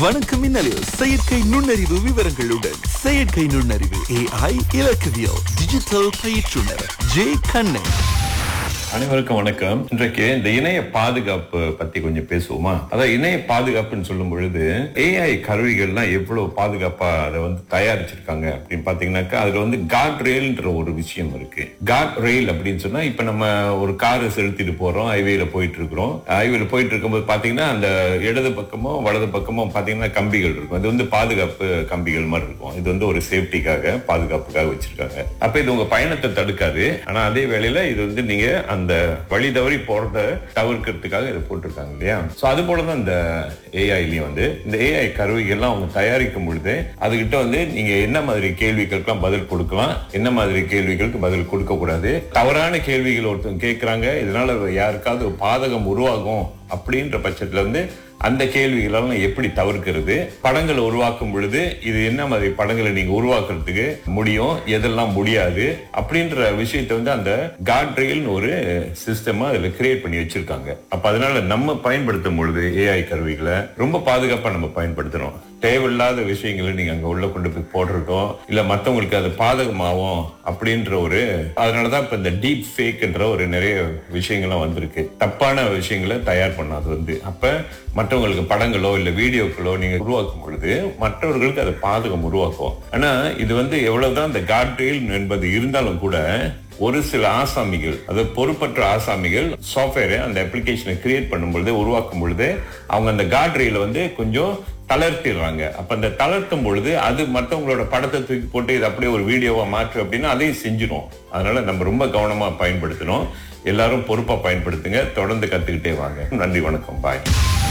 வணக்கம் மின்னலில் செயற்கை நுண்ணறிவு விவரங்களுடன் செயற்கை நுண்ணறிவு ஏஐ இலக்கவியல் டிஜிட்டல் பயிற்றுனர் ஜே கண்ணன் அனைவருக்கும் வணக்கம் இன்றைக்கு இந்த இணைய பாதுகாப்பு பத்தி கொஞ்சம் பேசுவோமா அதான் இணைய பாதுகாப்புன்னு சொல்லும் பொழுது ஏஐ கருவிகள்லாம் எவ்வளவு பாதுகாப்பா அதை வந்து தயாரிச்சிருக்காங்க அப்படின்னு பாத்தீங்கன்னாக்கா அதுல வந்து காட் ரெயில்ன்ற ஒரு விஷயம் இருக்கு காட் ரெயில் அப்படின்னு சொன்னா இப்ப நம்ம ஒரு காரை செலுத்திட்டு போறோம் ஹைவேல போயிட்டு இருக்கிறோம் ஹைவேல போயிட்டு இருக்கும்போது பாத்தீங்கன்னா அந்த இடது பக்கமோ வலது பக்கமோ பாத்தீங்கன்னா கம்பிகள் இருக்கும் அது வந்து பாதுகாப்பு கம்பிகள் மாதிரி இருக்கும் இது வந்து ஒரு சேஃப்டிக்காக பாதுகாப்புக்காக வச்சிருக்காங்க அப்ப இது உங்க பயணத்தை தடுக்காது ஆனா அதே வேளையில இது வந்து நீங்க அந்த வழி தவறி போறத தவிர்க்கிறதுக்காக இதை போட்டிருக்காங்க இல்லையா சோ அது போலதான் இந்த ஏஐலயும் வந்து இந்த ஏஐ கருவிகள்லாம் அவங்க தயாரிக்கும் பொழுது அதுகிட்ட வந்து நீங்க என்ன மாதிரி கேள்விகளுக்கெல்லாம் பதில் கொடுக்கலாம் என்ன மாதிரி கேள்விகளுக்கு பதில் கொடுக்க கூடாது தவறான கேள்விகள் ஒருத்தவங்க கேட்கறாங்க இதனால யாருக்காவது ஒரு பாதகம் உருவாகும் அப்படின்ற பட்சத்துல வந்து அந்த கேள்விகளெல்லாம் எப்படி தவிர்க்கிறது படங்களை உருவாக்கும் பொழுது இது என்ன மாதிரி படங்களை நீங்க உருவாக்குறதுக்கு முடியும் எதெல்லாம் முடியாது அப்படின்ற விஷயத்தை வந்து அந்த காட்ரியல்னு ஒரு சிஸ்டமா அதுல கிரியேட் பண்ணி வச்சிருக்காங்க அப்ப அதனால நம்ம பயன்படுத்தும் பொழுது ஏஐ கருவிகளை ரொம்ப பாதுகாப்பா நம்ம பயன்படுத்தணும் தேவையில்லாத விஷயங்களை நீங்க அங்க உள்ள கொண்டு போய் போட்டிருக்கோம் இல்ல மத்தவங்களுக்கு அது பாதகமாகும் அப்படின்ற ஒரு அதனாலதான் இப்ப இந்த டீப் ஃபேக்ன்ற ஒரு நிறைய விஷயங்கள்லாம் வந்திருக்கு தப்பான விஷயங்களை தயார் பண்ணாது வந்து அப்ப மற்றவங்களுக்கு படங்களோ இல்ல வீடியோக்களோ நீங்க உருவாக்கும் பொழுது மற்றவர்களுக்கு அது பாதகம் உருவாக்கும் ஆனா இது வந்து எவ்வளவுதான் இந்த காட்ரியல் என்பது இருந்தாலும் கூட ஒரு சில ஆசாமிகள் அது பொறுப்பற்ற ஆசாமிகள் சாஃப்ட்வேரை அந்த அப்ளிகேஷனை கிரியேட் பண்ணும் பொழுது உருவாக்கும் பொழுது அவங்க அந்த காட்ரியில வந்து கொஞ்சம் தளர்த்திடுறாங்க அப்ப அந்த தளர்த்தும் பொழுது அது மற்றவங்களோட படத்தை தூக்கி போட்டு இது அப்படியே ஒரு வீடியோவா மாற்று அப்படின்னா அதையும் செஞ்சிடும் அதனால நம்ம ரொம்ப கவனமா பயன்படுத்தணும் எல்லாரும் பொறுப்பா பயன்படுத்துங்க தொடர்ந்து கத்துக்கிட்டே வாங்க நன்றி வணக்கம் பாய்